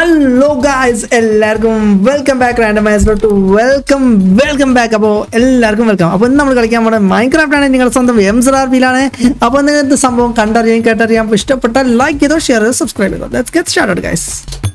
hello guys എല്ലാവർക്കും welcome back randomize to welcome welcome back അപ്പോൾ എല്ലാവർക്കും വെൽക്കം അപ്പോൾ ഇന്ന് നമ്മൾ കളിക്കാൻ പോകുന്നത് മൈൻക്രാഫ്റ്റ് ആണ് നിങ്ങളുടെ സ്വന്തം എം സർ ആർ പിയിലാണ് അപ്പോൾ നിങ്ങൾക്ക് സംഭവം കണ്ടറിയാൻ കേട്ടറിയാം ഇഷ്ടപ്പെട്ടാൽ ലൈക്ക് ചെയ്തോ ഷെയർ ചെയ്തോ സബ്സ്ക്രൈബ് ചെയ്തോ let's get started guys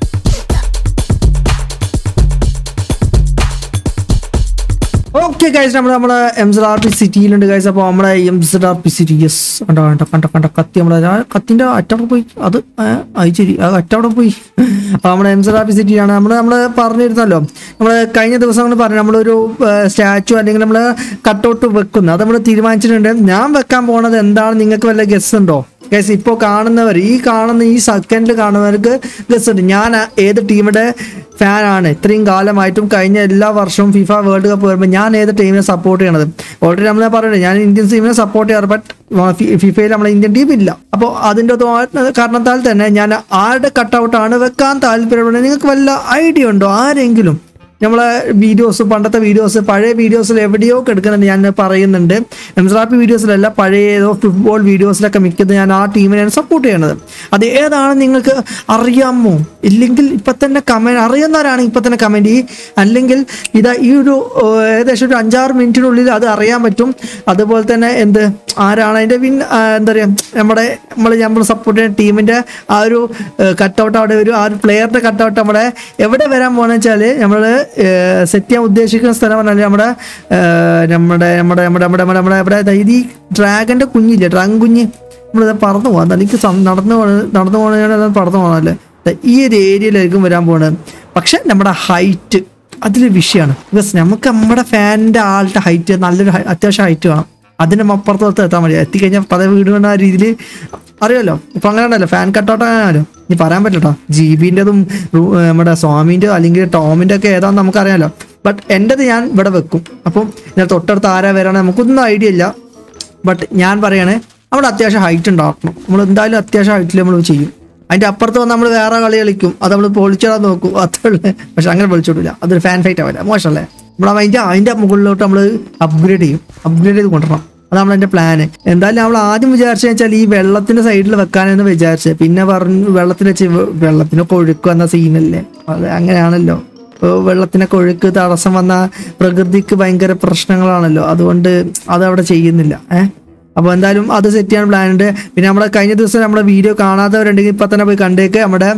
okay guys നമ്മൾ നമ്മുടെ എം സഡ് ആർ പി സിറ്റിയിലുണ്ട് ഗൈസ് അപ്പോൾ നമ്മുടെ M Z R P city yes കണ്ട കണ്ട കണ്ട കണ്ട കത്തി നമ്മുടെ ആ കത്തിൻ്റെ അറ്റവിടെ പോയി അത് അത് ശരി ആ അറ്റവിടെ പോയി അപ്പോൾ നമ്മുടെ എം സഡ് ആർ പി സിറ്റിയാണ് നമ്മൾ നമ്മൾ പറഞ്ഞിരുന്നല്ലോ നമ്മൾ കഴിഞ്ഞ ദിവസങ്ങൾ പറഞ്ഞു നമ്മളൊരു സ്റ്റാച്ചു അല്ലെങ്കിൽ നമ്മൾ കട്ടൗട്ട് വെക്കുന്നു അത് നമ്മൾ തീരുമാനിച്ചിട്ടുണ്ട് ഞാൻ വെക്കാൻ പോണത് എന്താണ് നിങ്ങൾക്ക് വല്ല ഗസ് ഉണ്ടോ ഗൈസ് ഇപ്പോൾ കാണുന്നവർ ഈ കാണുന്ന ഈ സെക്കൻഡിൽ കാണുന്നവർക്ക് ഗസ് ഉണ്ട് ഞാൻ ഏത് ടീമിന്റെ ഫാനാണ് ഇത്രയും കാലമായിട്ടും കഴിഞ്ഞ എല്ലാ വർഷവും ഫിഫ വേൾഡ് കപ്പ് വരുമ്പോൾ ഞാൻ ഏത് ടീമിനെ സപ്പോർട്ട് ചെയ്യണത് ഓൾറെഡി നമ്മൾ പറയുന്നത് ഞാൻ ഇന്ത്യൻ ടീമിനെ സപ്പോർട്ട് ചെയ്യാറ് ബട്ട് ഫിഫയിൽ നമ്മളെ ഇന്ത്യൻ ടീം ഇല്ല അപ്പോൾ അതിൻ്റെ കാരണത്താൽ തന്നെ ഞാൻ ആരുടെ കട്ടൗട്ടാണ് വെക്കാൻ താല്പര്യപ്പെടുന്നത് നിങ്ങൾക്ക് വല്ല ഐഡിയ ഉണ്ടോ ആരെങ്കിലും നമ്മളെ വീഡിയോസ് പണ്ടത്തെ വീഡിയോസ് പഴയ വീഡിയോസിൽ എവിടെയോ എടുക്കുന്നുണ്ട് ഞാൻ പറയുന്നുണ്ട് എംസ്രാപ്പി വീഡിയോസിലല്ല പഴയ ഏതോ ഫുട്ബോൾ വീഡിയോസിലൊക്കെ മിക്കത് ഞാൻ ആ ടീമിനെയാണ് സപ്പോർട്ട് ചെയ്യണത് അത് ഏതാണ് നിങ്ങൾക്ക് അറിയാമോ ഇല്ലെങ്കിൽ ഇപ്പം തന്നെ കമൻറ്റ് അറിയുന്നവരാണ് ഇപ്പം തന്നെ കമൻറ്റ് ഈ അല്ലെങ്കിൽ ഇതാ ഈ ഒരു ഏഹ്, ഏകദേശം ഒരു അഞ്ചാറ് മിനിറ്റിനുള്ളിൽ അത് അറിയാൻ പറ്റും അതുപോലെ തന്നെ എന്ത് ആരാണ് അതിൻ്റെ വിൻ എന്താ പറയുക നമ്മുടെ നമ്മൾ നമ്മൾ സപ്പോർട്ട് ചെയ്യുന്ന ടീമിൻ്റെ ആ ഒരു കട്ടൗട്ട് അവിടെ ഒരു ആ ഒരു പ്ലെയറിൻ്റെ കട്ടൗട്ട് നമ്മുടെ എവിടെ വരാൻ പോകുന്നത് വെച്ചാൽ നമ്മൾ സെറ്റ് ചെയ്യാൻ ഉദ്ദേശിക്കുന്ന സ്ഥലം പറഞ്ഞാൽ നമ്മുടെ ഏഹ്, നമ്മുടെ നമ്മുടെ നമ്മുടെ നമ്മുടെ നമ്മുടെ നമ്മുടെ ഇവിടെ ദാ ഇത് ഈ ഡ്രാഗൻ്റെ കുഞ്ഞില്ലേ ഡ്രാഗൺ കുഞ്ഞ് നമ്മളിത് പറന്നു പോകാം എനിക്ക് സം- നടന്നു പോണ നടന്നു പോകണ പറന്നു പോകണമല്ലേ ദാ ഈ ഒരു ഏരിയയിലായിരിക്കും വരാൻ പോകുന്നത് പക്ഷെ നമ്മുടെ ഹൈറ്റ് അതിൽ വിഷയമാണ് ബിക്കോസ് നമുക്ക് നമ്മുടെ ഫാനിൻ്റെ ആളുടെ ഹൈറ്റ് നല്ലൊരു ഹൈ- അത്യാവശ്യം ഹൈറ്റ് വേണം അതിന് അപ്പുറത്തോട്ട് എത്താൻ മതി എത്തിക്കഴിഞ്ഞാൽ പല വീട് വേണ്ട രീതിയിൽ അറിയാലോ ഇപ്പൊ അങ്ങനെ ഉണ്ടല്ലോ ഫാൻ കട്ടൗട്ടാണല്ലോ ഇനി പറയാൻ പറ്റട്ടോ ജീബിൻ്റെതും നമ്മുടെ സ്വാമിൻ്റെ അല്ലെങ്കിൽ ടോമിൻ്റെ ഒക്കെ ഏതാണെന്ന് നമുക്കറിയാലോ ബട്ട് എൻ്റെത് ഞാൻ ഇവിടെ വെക്കും അപ്പം ഇതിന് തൊട്ടടുത്ത് ആരാ വരാണ് നമുക്കൊന്നും ഐഡിയ ഇല്ല ബട്ട് ഞാൻ പറയാണ് അവിടെ അത്യാവശ്യം ഹൈറ്റ് ഉണ്ടാക്കണം നമ്മൾ എന്തായാലും അത്യാവശ്യം ഹൈറ്റിൽ നമ്മൾ ചെയ്യും അതിൻ്റെ അപ്പുറത്ത് വന്ന് നമ്മൾ വേറെ കളി കളിക്കും അത് നമ്മൾ പൊളിച്ചിടാൻ നോക്കും അത്രയുള്ളൂ പക്ഷെ അങ്ങനെ പൊളിച്ചിടില്ല അതൊരു ഫാൻ ഫൈറ്റ് ആവില്ല മോശമല്ലേ നമ്മൾ അതിൻ്റെ അതിൻ്റെ മുകളിലോട്ട് നമ്മൾ അപ്ഗ്രേഡ് ചെയ്യും അപ്ഗ്രേഡ് ചെയ്ത് കൊണ്ടുവരണം അതാണ് എൻ്റെ പ്ലാന് എന്തായാലും നമ്മൾ ആദ്യം വിചാരിച്ചത് വെച്ചാൽ ഈ വെള്ളത്തിന്റെ സൈഡിൽ വെക്കാനെന്ന് വിചാരിച്ചത് പിന്നെ പറഞ്ഞു വെള്ളത്തിന് വെച്ച് വെള്ളത്തിനൊക്കെ ഒഴുക്ക് വന്ന സീനല്ലേ അത് അങ്ങനെയാണല്ലോ ഇപ്പൊ വെള്ളത്തിനൊക്കെ ഒഴുക്ക് തടസ്സം വന്ന പ്രകൃതിക്ക് ഭയങ്കര പ്രശ്നങ്ങളാണല്ലോ അതുകൊണ്ട് അത് അവിടെ ചെയ്യുന്നില്ല ഏഹ് അപ്പോൾ എന്തായാലും അത് സെറ്റ് ചെയ്യാൻ പ്ലാൻ ഉണ്ട് പിന്നെ നമ്മുടെ കഴിഞ്ഞ ദിവസം നമ്മുടെ വീഡിയോ കാണാത്തവരുണ്ടെങ്കിൽ ഇപ്പം തന്നെ പോയി കണ്ടേക്ക് നമ്മുടെ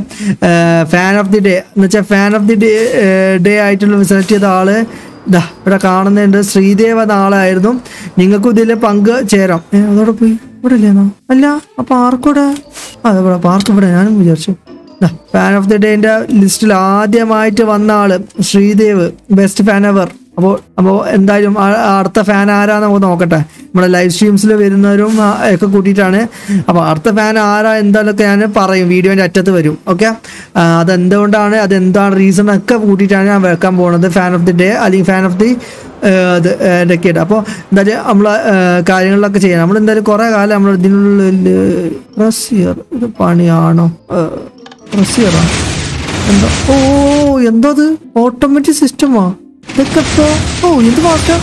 ഫാൻ ഓഫ് ദി ഡേ എന്ന് വെച്ചാൽ fan of the day day ആയിട്ടുള്ള സെലക്ട് ചെയ്ത ആള് ഇതാ ഇവിടെ കാണുന്നുണ്ട് ശ്രീദേവ് എന്ന ആളായിരുന്നു നിങ്ങൾക്കും ഇതിൽ പങ്ക് ചേരാം ഏ, അതോടെ പോയി ഇവിടെ ഇല്ലേന്നോ അല്ല അപ്പൊ ആർക്കൂടെ അതെ ഇവിടെ പാർക്ക് ഇവിടെ ഞാനും വിചാരിച്ചു ഫാൻ ഓഫ് ദി ഡേന്റെ ലിസ്റ്റിൽ ആദ്യമായിട്ട് വന്ന ആള് ശ്രീദേവ് ബെസ്റ്റ് ഫാൻ എവർ അപ്പോൾ അപ്പോൾ എന്തായാലും ആ- അടുത്ത ഫാൻ ആരാന്ന് നമുക്ക് നോക്കട്ടെ നമ്മുടെ ലൈവ് സ്ട്രീംസിൽ വരുന്നവരും ആ, ഒക്കെ കൂട്ടിയിട്ടാണ് അപ്പോൾ അടുത്ത ഫാൻ ആരാ എന്തായാലൊക്കെ ഞാൻ പറയും വീഡിയോൻ്റെ അറ്റത്ത് വരും ഓക്കെ അതെന്തുകൊണ്ടാണ് അതെന്താണ് റീസൺ ഒക്കെ കൂട്ടിയിട്ടാണ് ഞാൻ വെക്കാൻ പോകുന്നത് ഫാൻ ഓഫ് ദി ഡേ അല്ലെങ്കിൽ ഫാൻ ഓഫ് ദി ഇത് ഡെക്കേഡ് അപ്പോൾ എന്തായാലും നമ്മൾ കാര്യങ്ങളിലൊക്കെ ചെയ്യാം നമ്മൾ എന്തായാലും കുറേ കാലം നമ്മൾ ഇതിനുള്ളിൽ റസിയർ ഇത് പണിയാണോ റസിയറാ എന്താ ഓ എന്തോ അത് ഓട്ടോമാറ്റിക് സിസ്റ്റമാ ഇതൊക്കെ ഇപ്പോ ഓ ഇത് മാറ്റാം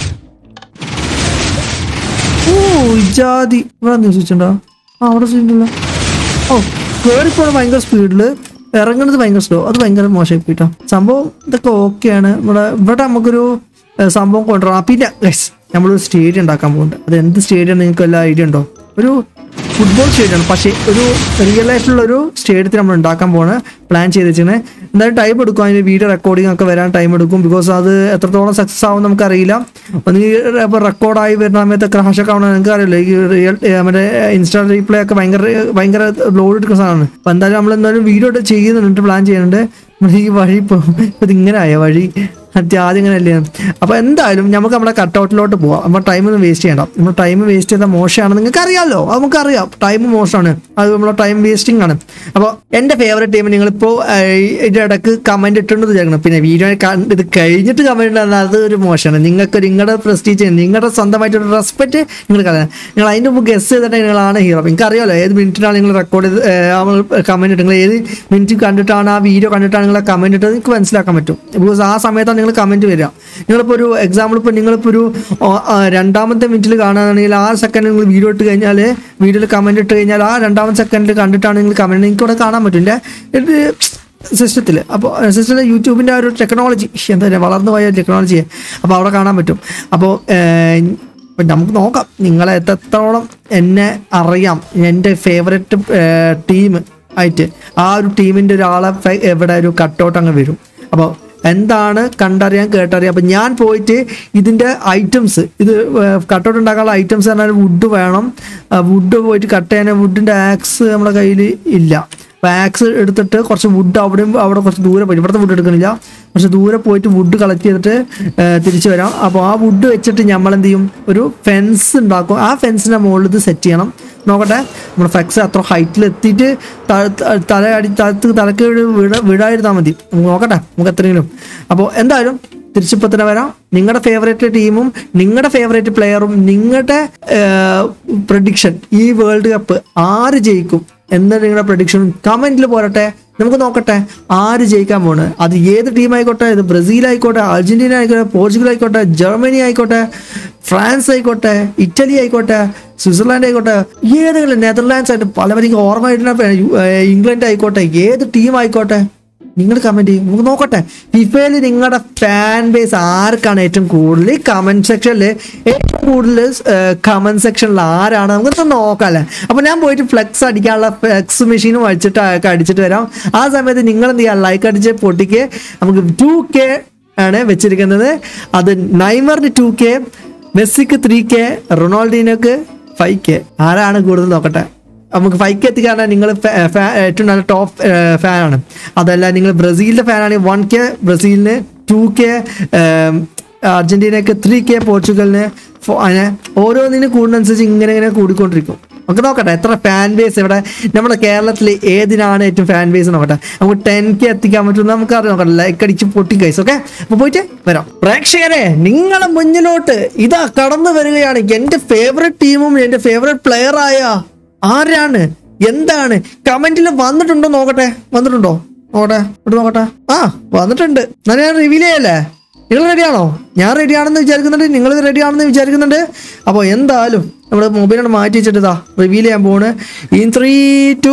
ഓ ഇജാതി ഇവിടെ അന്വേഷിച്ചിട്ടുണ്ടോ ആ അവിടെ ചെയ്തിട്ടുണ്ടല്ലോ ഓ കയറിപ്പോണ ഭയങ്കര സ്പീഡിൽ ഇറങ്ങുന്നത് ഭയങ്കര സ്ലോ അത് ഭയങ്കര മോശമായി പോയിട്ടോ സംഭവം ഇതൊക്കെ ഓക്കെയാണ് ഇവിടെ ഇവിടെ നമുക്കൊരു ഏഹ്, സംഭവം കൊണ്ടുവരാം പിന്നെ ഗൈസ് നമ്മളൊരു സ്റ്റേഡിയം ഉണ്ടാക്കാൻ പോകുന്നുണ്ട് അത് എന്ത് സ്റ്റേഡിയം നിങ്ങൾക്ക് വല്ല ഐഡിയ ഉണ്ടോ ഒരു ഫുട്ബോൾ സ്റ്റേഡിയമാണ് പക്ഷേ ഒരു റിയൽ ലൈഫിലുള്ള ഒരു സ്റ്റേഡിയത്തിൽ നമ്മൾ ഉണ്ടാക്കാൻ പോണ് പ്ലാൻ ചെയ്ത് വെച്ചിരുന്നത് എന്തായാലും ടൈം എടുക്കും അതിന് വീഡിയോ റെക്കോർഡിംഗ് ഒക്കെ വരാൻ ടൈം എടുക്കും ബിക്കോസ് അത് എത്രത്തോളം സക്സസ് ആവും നമുക്കറിയില്ല ഒന്ന് ഇപ്പോൾ റെക്കോർഡായി വരുന്ന സമയത്ത് ക്രാഷ് ഒക്കെ ആവണം നിങ്ങൾക്ക് അറിയില്ല ഈ റിയൽ മറ്റേ ഇൻസ്റ്റാ റീപ്ലേ ഒക്കെ ഭയങ്കര ഭയങ്കര ലോഡ് എടുക്കുന്ന സാധനമാണ് അപ്പോൾ എന്തായാലും നമ്മൾ എന്തായാലും വീഡിയോ ചെയ്യുന്നുണ്ട് പ്ലാൻ ചെയ്യുന്നുണ്ട് നമ്മൾ ഈ വഴി ഇപ്പോൾ ഇത് ഇങ്ങനെ ആയ വഴി ആദ്യം ആദ്യം ഇങ്ങനെ അല്ലേ അപ്പോൾ എന്തായാലും നമുക്ക് നമ്മുടെ കട്ടൗട്ടിലോട്ട് പോവാം നമ്മൾ ടൈം ഒന്നും വേസ്റ്റ് ചെയ്യണ്ട നമ്മൾ ടൈം വേസ്റ്റ് ചെയ്താൽ മോശമാണ് നിങ്ങൾക്ക് അറിയാമല്ലോ അത് നമുക്കറിയാം ടൈം മോശമാണ് അത് നമ്മളെ ടൈം വേസ്റ്റിംഗ് ആണ് അപ്പോൾ എൻ്റെ ഫേവറേറ്റ് ടീം നിങ്ങളിപ്പോൾ ഇതിൻ്റെ ഇടക്ക് കമൻറ്റ് ഇട്ടുണ്ടെന്ന് വിചാരിക്കണം പിന്നെ വീഡിയോ ഇത് കഴിഞ്ഞിട്ട് കമൻറ്റ് ഇടുന്നത് അത് ഒരു മോശമാണ് നിങ്ങൾക്ക് നിങ്ങളുടെ പ്രസ്റ്റീജ് നിങ്ങളുടെ സ്വന്തമായിട്ടൊരു റെസ്പെക്റ്റ് നിങ്ങൾ കളയാം നിങ്ങൾ അതിൻ്റെ മുമ്പ് ഗസ് ചെയ്തിട്ടുണ്ടെങ്കിൽ നിങ്ങളാണ് ഹീറോ നിങ്ങൾക്ക് അറിയാമല്ലോ ഏത് മിനിറ്റിനാണ് നിങ്ങൾ റെക്കോർഡ് ചെയ്ത് കമൻറ്റ് ഇട്ട് നിങ്ങൾ ഏത് മിനിറ്റ് കണ്ടിട്ടാണ് ആ വീഡിയോ കണ്ടിട്ടാണ് നിങ്ങൾ കമൻറ്റ് ഇട്ടത് നിങ്ങൾക്ക് മനസ്സിലാക്കാൻ പറ്റും ബിക്കോസ് ആ സമയത്താണ് നിങ്ങൾ കമൻറ്റ് വരിക നിങ്ങളിപ്പോൾ ഒരു എക്സാമ്പിൾ ഇപ്പോൾ നിങ്ങളിപ്പോൾ ഒരു ഓ, ആ, രണ്ടാമത്തെ മിനിറ്റിൽ കാണുകയാണെങ്കിൽ ആ സെക്കൻഡ് നിങ്ങൾ വീഡിയോ ഇട്ട് കഴിഞ്ഞാൽ വീഡിയോയിൽ കമൻറ്റ് ഇട്ട് കഴിഞ്ഞാൽ ആ രണ്ടാമത്തെ സെക്കൻഡിൽ കണ്ടിട്ടാണ് നിങ്ങൾ കമൻറ്റ് നിങ്ങൾക്ക് ഇവിടെ കാണാൻ പറ്റും എൻ്റെ ഇത് സിസ്റ്റത്തിൽ അപ്പോൾ സിസ്റ്റത്തിൽ യൂട്യൂബിൻ്റെ ആ ഒരു ടെക്നോളജി എന്താ പറയുക വളർന്നു പോയ ടെക്നോളജി അപ്പോൾ അവിടെ കാണാൻ പറ്റും അപ്പോൾ ഇപ്പം നമുക്ക് നോക്കാം നിങ്ങളെ എത്രത്തോളം എന്നെ അറിയാം എൻ്റെ ഫേവററ്റ് ടീം ആയിട്ട് ആ ഒരു ടീമിൻ്റെ ഒരാളെ ഫെ- എവിടെ ഒരു കട്ടൗട്ട് അങ്ങ് വരും അപ്പോൾ എന്താണ് കണ്ടറിയാൻ കേട്ടറിയാം അപ്പം ഞാൻ പോയിട്ട് ഇതിൻ്റെ ഐറ്റംസ് ഇത് കട്ടൗട്ട് ഉണ്ടാക്കാനുള്ള ഐറ്റംസ് പറഞ്ഞാൽ വുഡ് വേണം വുഡ് പോയിട്ട് കട്ട് ചെയ്യാൻ വുഡിൻ്റെ ആക്സ് നമ്മുടെ കയ്യിൽ ഇല്ല അപ്പോൾ ആക്സ് എടുത്തിട്ട് കുറച്ച് വുഡ് അവിടെയും അവിടെ കുറച്ച് ദൂരെ പോയി ഇവിടുത്തെ വുഡ് എടുക്കുന്നില്ല കുറച്ച് ദൂരെ പോയിട്ട് വുഡ് കളക്ട് ചെയ്തിട്ട് ഏ, തിരിച്ച് വരാം അപ്പോൾ ആ വുഡ് വെച്ചിട്ട് നമ്മൾ എന്ത് ചെയ്യും ഒരു ഫെൻസ് ഉണ്ടാക്കും ആ ഫെൻസിൻ്റെ മുകളിൽ ഇത് സെറ്റ് ചെയ്യണം നോക്കട്ടെ നമ്മുടെ ഫ്ലെക്സ് അത്ര ഹൈറ്റിൽ എത്തിയിട്ട് ത- ത- തല അടി തലത്ത് തലക്ക് വിട വിടാതിരുന്നാൽ മതി നമുക്ക് നോക്കട്ടെ നമുക്ക് എത്രയെങ്കിലും അപ്പോൾ എന്തായാലും തിരിച്ചിപ്പോൾ തന്നെ വരാം നിങ്ങളുടെ ഫേവറേറ്റ് ടീമും നിങ്ങളുടെ ഫേവറേറ്റ് പ്ലെയറും നിങ്ങളുടെ പ്രഡിക്ഷൻ ഈ വേൾഡ് കപ്പ് ആര് ജയിക്കും എന്ന നിങ്ങളുടെ പ്രഡിക്ഷൻ കമന്റിൽ പോരട്ടെ നമുക്ക് നോക്കട്ടെ ആര് ജയിക്കാൻ പോണ് അത് ഏത് ടീം ആയിക്കോട്ടെ ഇത് ബ്രസീൽ ആയിക്കോട്ടെ അർജന്റീന ആയിക്കോട്ടെ പോർച്ചുഗൽ ആയിക്കോട്ടെ ജർമ്മനി ആയിക്കോട്ടെ ഫ്രാൻസ് ആയിക്കോട്ടെ ഇറ്റലി ആയിക്കോട്ടെ സ്വിറ്റ്സർലാൻഡ് ആയിക്കോട്ടെ ഏതെങ്കിലും നെതർലാൻഡ്സ് ആയിട്ട് പലവരും ഓർമ്മ ആയിട്ട് ഇംഗ്ലണ്ട് ആയിക്കോട്ടെ ഏത് ടീം ആയിക്കോട്ടെ നിങ്ങൾ കമന്റ് ചെയ്യും നമുക്ക് നോക്കട്ടെ ഫിഫയിൽ നിങ്ങളുടെ ഫാൻ ബേസ് ആർക്കാണ് ഏറ്റവും കൂടുതൽ കമന്റ് സെക്ഷനിൽ ഏറ്റവും കൂടുതൽ കമന്റ് സെക്ഷനിൽ ആരാണ് നമുക്ക് നോക്കാം അല്ലേ അപ്പൊ ഞാൻ പോയിട്ട് ഫ്ലെക്സ് അടിക്കാനുള്ള ഫ്ലെക്സ് മെഷീനും അടിച്ചിട്ട് ഒക്കെ അടിച്ചിട്ട് വരാം ആ സമയത്ത് നിങ്ങൾ എന്ത് ചെയ്യുക ലൈക്ക് അടിച്ച് പൊട്ടിക്ക് നമുക്ക് ടു കെ ആണ് വെച്ചിരിക്കുന്നത് അത് നൈമറിന് ടു കെ മെസ്സിക്ക് ത്രീ കെ റൊണാൾഡീനോക്ക് ഫൈവ് കെ ആരാണ് കൂടുതൽ നോക്കട്ടെ നമുക്ക് ഫൈക്ക് എത്തിക്കാണ് നിങ്ങൾ ഏറ്റവും നല്ല ടോപ്പ് ഫാനാണ് അതല്ല നിങ്ങൾ ബ്രസീലിന്റെ ഫാനാണെങ്കിൽ വൺ കെ ബ്രസീലിന് ടു കെ അർജന്റീനക്ക് ത്രീ കെ പോർച്ചുഗലിന് ഫോ- അങ്ങനെ ഓരോന്നിനും കൂടുന്നതനുസരിച്ച് ഇങ്ങനെ ഇങ്ങനെ കൂടിക്കൊണ്ടിരിക്കും നമുക്ക് നോക്കട്ടെ എത്ര ഫാൻ ബേസ് ഇവിടെ നമ്മുടെ കേരളത്തിൽ ഏതിനാണ് ഏറ്റവും ഫാൻ ബേസ് നോക്കട്ടെ നമുക്ക് ടെൻ കെ എത്തിക്കാൻ പറ്റും നമുക്ക് അറിയാം നോക്കട്ടെ ലൈക്ക് അടിച്ച് പൊട്ടി കൈസ് ഓക്കെ അപ്പൊ പോയിട്ട് വരാം പ്രേക്ഷകരെ നിങ്ങളെ മുന്നിലോട്ട് ഇതാ കടന്നു വരികയാണ് എന്റെ ഫേവറേറ്റ് ടീമും എന്റെ ഫേവറേറ്റ് പ്ലെയറായ ആരാണ് എന്താണ് കമന്റിൽ വന്നിട്ടുണ്ടോ നോക്കട്ടെ വന്നിട്ടുണ്ടോ നോക്കട്ടെ ഇവിടെ നോക്കട്ടെ ആ വന്നിട്ടുണ്ട് എന്നാൽ ഞാൻ റിവീൽ ചെയ്യല്ലേ നിങ്ങൾ റെഡിയാണോ ഞാൻ റെഡി ആണെന്ന് വിചാരിക്കുന്നുണ്ട് നിങ്ങൾ റെഡി ആണെന്ന് വിചാരിക്കുന്നുണ്ട് അപ്പോൾ എന്തായാലും നമ്മൾ മൊബൈലാണ് മാറ്റി വെച്ചിട്ട് ഇതാ റിവീൽ ചെയ്യാൻ പോണ് ഇൻ ത്രീ ടു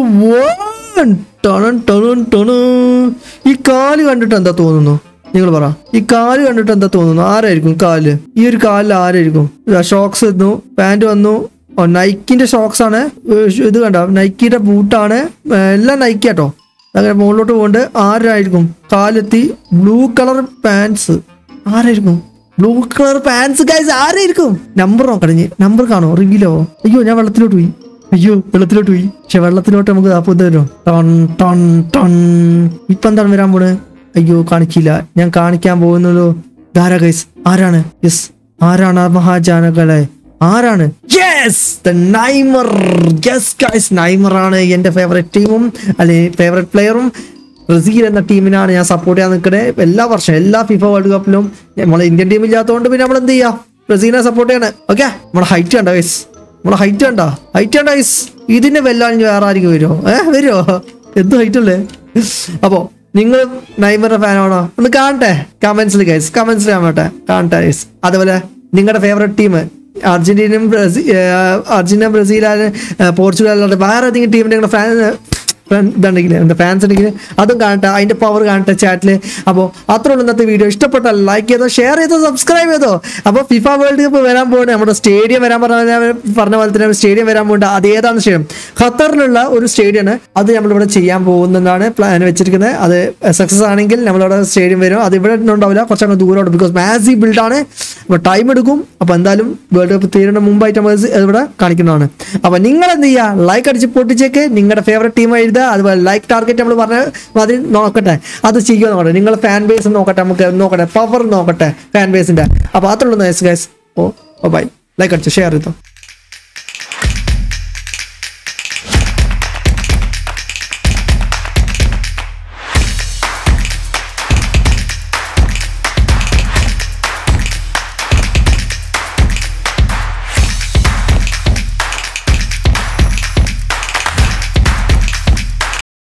വൺ ടണൻ ടണൻ ടണു ഈ കാല് കണ്ടിട്ട് എന്താ തോന്നുന്നു നിങ്ങൾ പറ ഈ കാല് കണ്ടിട്ട് എന്താ തോന്നുന്നു ആരായിരിക്കും കാല് ഈ ഒരു കാലിൽ ആരായിരിക്കും ഷോക്സ് വന്നു പാന്റ് വന്നു ഓ നൈക്കിന്റെ ഷോക്സ് ആണ് ഏർ ഇത് കണ്ടോ നൈക്കിയുടെ ബൂട്ടാണ് എല്ലാം നൈക്കി കേട്ടോ അങ്ങനെ മുകളിലോട്ട് പോകൊണ്ട് ആരായിരിക്കും കാലെത്തി ബ്ലൂ കളർ പാൻസ് ആരായിരിക്കും ബ്ലൂ കളർ പാൻസ് ഗൈസ് ആരായിരിക്കും നമ്പർ നോക്കടഞ്ഞ് നമ്പർ കാണോ റിവീലോ അയ്യോ ഞാൻ വെള്ളത്തിലോട്ട് പോയി അയ്യോ വെള്ളത്തിലോട്ട് പോയി പക്ഷെ വെള്ളത്തിലോട്ട് നമുക്ക് അപ്പൊ വരും ടൺ ടൺ ടൺ ഇപ്പൊ എന്താണ് വരാൻ പോണ് അയ്യോ കാണിക്കില്ല ഞാൻ കാണിക്കാൻ പോകുന്നതോ ധാരാ ഗൈസ് ആരാണ് യെസ് ആരാണ് ആ മഹാജാനകളെ ആരാണ് yes the Neymar yes guys Neymar ആണ് എന്റെ ഫേവറേറ്റ് ടീമും അല്ലെ ഫേവറേറ്റ് പ്ലെയറും ബ്രസീൽ എന്ന ടീമിനാണ് ഞാൻ സപ്പോർട്ട് ചെയ്യാൻ നിൽക്കുന്നത് എല്ലാ വർഷവും എല്ലാ ഫിഫ വേൾഡ് കപ്പിലും നമ്മളെ ഇന്ത്യൻ ടീം ഇല്ലാത്തതുകൊണ്ട് പിന്നെ നമ്മൾ എന്ത് ചെയ്യാം ബ്രസീലിനെ സപ്പോർട്ട് ചെയ്യണേ ഓക്കെ നമ്മുടെ ഹൈറ്റ് കണ്ട ഗൈസ് നമ്മുടെ ഹൈറ്റ് കണ്ട ഹൈറ്റ് കണ്ട ഗൈസ് ഇതിനെ വെല്ലാൻ ഇനി വേറെ ആരെങ്കിലും വരുമോ ഏഹ് വരുമോ എന്ത് ഹൈറ്റ് അല്ലേ അപ്പോ നിങ്ങൾ നൈമറുടെ ഫാനാണോ ഒന്ന് കാണട്ടെ കമന്റ്സിൽ ഗൈസ് കമന്റ്സിൽ കാണട്ടെ കാണട്ടെ ഗൈസ് അതുപോലെ നിങ്ങളുടെ ഫേവറേറ്റ് ടീം അർജന്റീനയും ബ്രസീൽ അർജന്റീന ബ്രസീൽ പോർച്ചുഗൽ അല്ലാതെ വേറെ ഏതെങ്കിലും ടീമിന്റെ നിങ്ങളുടെ ഫാൻ ഇതുണ്ടെങ്കിൽ എന്താ ഫാൻസ് ഉണ്ടെങ്കിൽ അതും കാണട്ടെ അതിന്റെ പവർ കാണട്ടെ ചാറ്റിൽ അപ്പോൾ അത്രയുള്ള ഇന്നത്തെ വീഡിയോ ഇഷ്ടപ്പെട്ടാൽ ലൈക്ക് ചെയ്തോ ഷെയർ ചെയ്തോ സബ്സ്ക്രൈബ് ചെയ്തോ അപ്പോൾ ഫിഫ വേൾഡ് കപ്പ് വരാൻ പോകുന്നത് നമ്മുടെ സ്റ്റേഡിയം വരാൻ പറഞ്ഞ ഞാൻ പറഞ്ഞ പോലെ തന്നെ സ്റ്റേഡിയം വരാൻ പോകുന്നുണ്ട് അത് ഏതാണ് സ്റ്റേഡിയം ഖത്തറിലുള്ള ഒരു സ്റ്റേഡിയമാണ് അത് നമ്മളിവിടെ ചെയ്യാൻ പോകുന്നതാണ് പ്ലാൻ വെച്ചിരിക്കുന്നത് അത് സക്സസ് ആണെങ്കിൽ നമ്മളിവിടെ സ്റ്റേഡിയം വരും അത് ഇവിടെ ഒന്നും ഉണ്ടാവില്ല കുറച്ചങ്ങ് ദൂരോട്ട് ബിക്കോസ് മാസി ബിൽഡാണ് അപ്പോൾ ടൈം എടുക്കും അപ്പോൾ എന്തായാലും വേൾഡ് കപ്പ് തീരുന്ന മുമ്പായിട്ട് നമ്മൾ ഇത് ഇവിടെ കാണിക്കുന്നതാണ് അപ്പോൾ നിങ്ങൾ എന്ത് ചെയ്യുക ലൈക്ക് അടിച്ച് പൊട്ടിച്ചേക്ക് നിങ്ങളുടെ ഫേവറേറ്റ് ടീം എഴുതുക അതുപോലെ ലൈക്ക് ടാർഗറ്റ് നമ്മൾ പറഞ്ഞ മാതിരി നോക്കട്ടെ അത് ചെയ്യുക നോക്കട്ടെ നിങ്ങളുടെ ഫാൻ ബേസ് നോക്കട്ടെ നമുക്ക് നോക്കട്ടെ പവർ നോക്കട്ടെ ഫാൻ ബേസിന്റെ അപ്പോൾ അത്രയുള്ളൂ ഗൈസ് ഓ ബൈ ലൈക്ക് അടിച്ചു ഷെയർ ചെയ്തോ